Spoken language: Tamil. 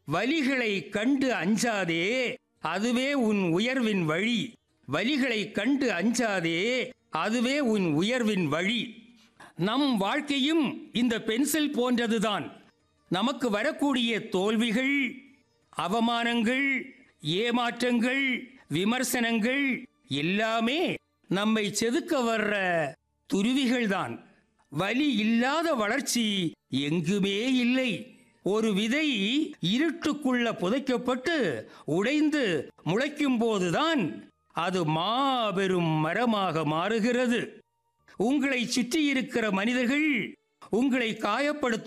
வலிகளை கண்டு அஞ்சாதே அதுவே உன் உயர்வின் வழி வலிகளை கண்டு அஞ்சாதே அதுவே உன் உயர்வின் வழி நம் வாழ்க்கையும் இந்த பென்சில் போன்றதுதான் நமக்கு வரக்கூடிய தோல்விகள் அவமானங்கள் ஏமாற்றங்கள் விமர்சனங்கள் எல்லாமே நம்மை செதுக்க வர்ற துருவிகள்தான் வலி இல்லாத வளர்ச்சி எங்குமே இல்லை ஒரு விதை இருட்டுக்குள்ள புதைக்கப்பட்டு உடைந்து முளைக்கும் போதுதான் அது மாபெரும் மரமாக மாறுகிறது உங்களை சுற்றி இருக்கிற மனிதர்கள் உங்களை காயப்படுத்த